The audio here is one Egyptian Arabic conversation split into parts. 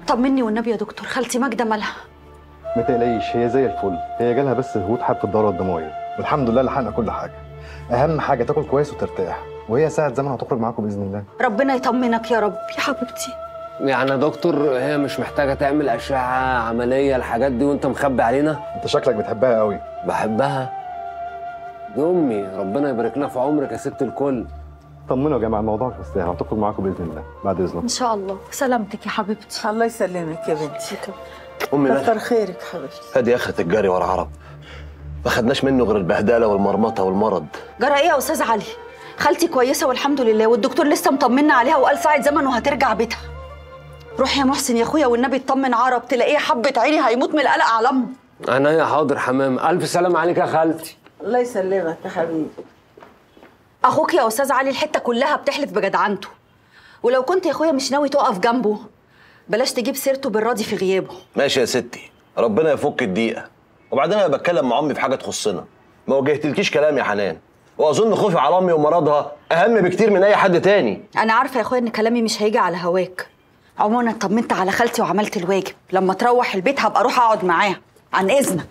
طمني والنبي يا دكتور خالتي ماجده مالها ما تقلقيش هي زي الفل هي جالها بس هبوط حاد في الدوره الدمويه والحمد لله لحقنا كل حاجه اهم حاجه تاكل كويس وترتاح وهي ساعه زمن هتخرج معاكم باذن الله ربنا يطمنك يا رب يا حبيبتي يعني يا دكتور هي مش محتاجه تعمل اشعه عمليه الحاجات دي وانت مخبي علينا انت شكلك بتحبها قوي بحبها دي امي ربنا يبارك لها في عمرك يا ست الكل طمنوا يا جماعه الموضوع مش مستاهل هتخرج معاكم باذن الله بعد اذنك ان شاء الله سلامتك يا حبيبتي الله يسلمك يا بنتي امي مالها كتر خيرك حبيبتي هادي اخرة الجري ورا عرب ما خدناش منه غير البهدله والمرمطه والمرض جرى ايه يا استاذ علي خالتي كويسه والحمد لله والدكتور لسه مطمنا عليها وقال ساعه زمن وهترجع بيتها روح يا محسن يا اخويا والنبي اطمن عرب تلاقيه حبه عيني هيموت من القلق على امه انا يا حاضر حمام الف سلام عليك يا خالتي الله يسلمك يا حبيبي اخوك يا استاذ علي الحته كلها بتحلف بجدعنته ولو كنت يا اخويا مش ناوي تقف جنبه بلاش تجيب سيرته بالراضي في غيابه ماشي يا ستي ربنا يفك الدقيقه وبعدين انا بتكلم مع امي في حاجه تخصنا ما وجهتلكيش كلام يا حنان واظن خوفي على امي ومرضها اهم بكتير من اي حد تاني انا عارفه يا اخويا ان كلامي مش هيجي على هواك عموما انا اطمنت على خالتي وعملت الواجب لما تروح البيت هبقى اروح اقعد معاها عن اذنك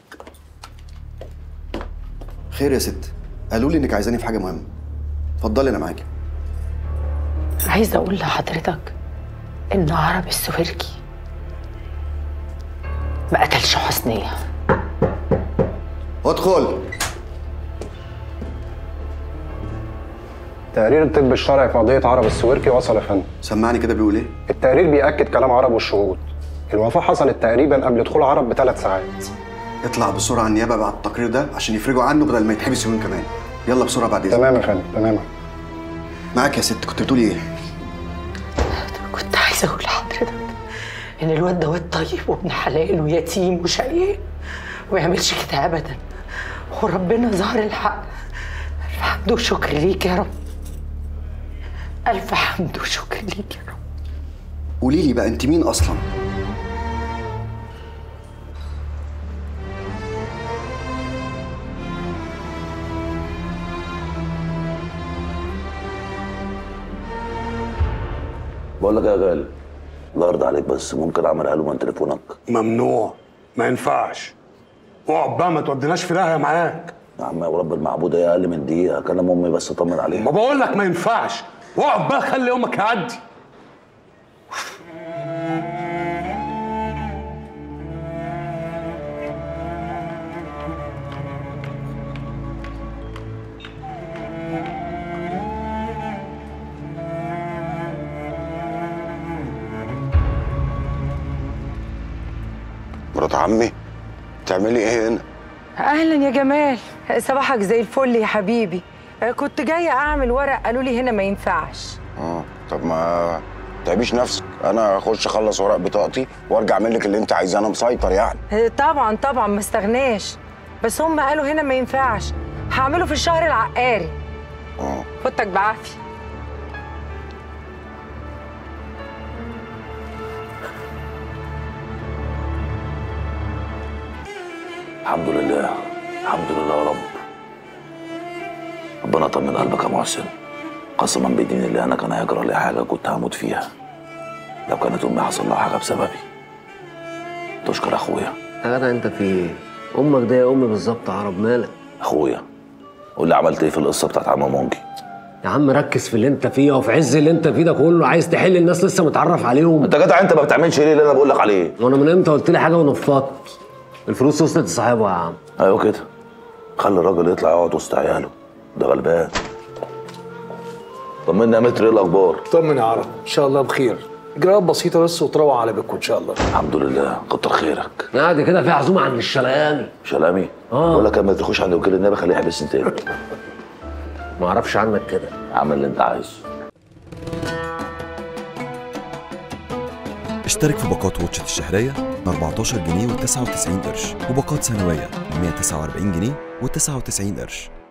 خير يا ست قالوا لي انك عايزاني في حاجه مهمه اتفضلي انا معاكي عايزة أقول لحضرتك إن عرب السويركي ما قتلش حسنية ادخل تقرير الطب الشرعي في قضية عرب السويركي وصل يا فندم سمعني كده بيقول ايه التقرير بيأكد كلام عرب والشهود الوفاة حصلت تقريبا قبل دخول عرب بثلاث ساعات اطلع بسرعه النيابه بعد التقرير ده عشان يفرجوا عنه بدل ما يتحبس يومين كمان يلا بسرعه بعد اذنك تمام يا فندم تمام معاك يا ست كنت بتقولي ايه كنت عايزة أقول لحضرتك إن الواد ده واد طيب وابن حلال ويتيم وشقيان وما يعملش كده أبدا وربنا ظهر الحق ألف حمد وشكر ليك يا رب ألف حمد وشكر ليك يا رب قولي لي بقى انت مين اصلا بقول لك يا غالي الله يرضى عليك بس ممكن اعمل الو من تليفونك ممنوع ما ينفعش اقعد بقى ما توديناش في داهيه معاك يا عم يا رب المعبود هي اقل من دقيقه اكلم امي بس اطمن عليها ما بقول لك ما ينفعش اقعد بقى خلي يومك يعدي مرات عمي تعملي ايه هنا اهلا يا جمال صباحك زي الفل يا حبيبي كنت جايه اعمل ورق قالوا لي هنا ما ينفعش اه طب ما تعبيش نفسك انا اخش اخلص ورق بطاقتي وارجع اعمل لك اللي انت عايزاه انا مسيطر يعني طبعا طبعا ما استغناش بس هم قالوا هنا ما ينفعش هعمله في الشهر العقاري اه فوتك بعافيه الحمد لله الحمد لله يا رب ربنا طمن قلبك يا محسن قسما بدين الله انا كان هيجرى لي حاجه كنت هموت فيها لو كانت امي حصل لها حاجه بسببي تشكر اخويا يا جدع انت في ايه امك ده يا امي بالظبط عرب مالك اخويا قول لي عملت ايه في القصه بتاعت عم مونجي يا عم ركز في اللي انت فيه وفي عز اللي انت فيه ده كله عايز تحل الناس لسه متعرف عليهم انت جدع انت ما بتعملش ليه اللي انا بقول لك عليه وانا من امتى قلت لي حاجه ونفضت الفلوس وصلت لصاحبها يا عم ايوه كده خلي الراجل يطلع يقعد وسط عياله ده غلبان طمنا يا متر ايه الاخبار طمن يا عرب ان شاء الله بخير اجراءات بسيطه بس وتروح على بيتكم ان شاء الله الحمد لله كتر خيرك قاعد كده في عزومه عند الشلقاني شلامي اه بقول لك لما تخش عند وكيل النيابه خليه يحبسني تاني ما اعرفش عنك كده اعمل اللي انت عايزه اشترك في باقات واتشت الشهرية ب 14 جنيه و99 قرش وباقات سنوية ب 149 جنيه و99 قرش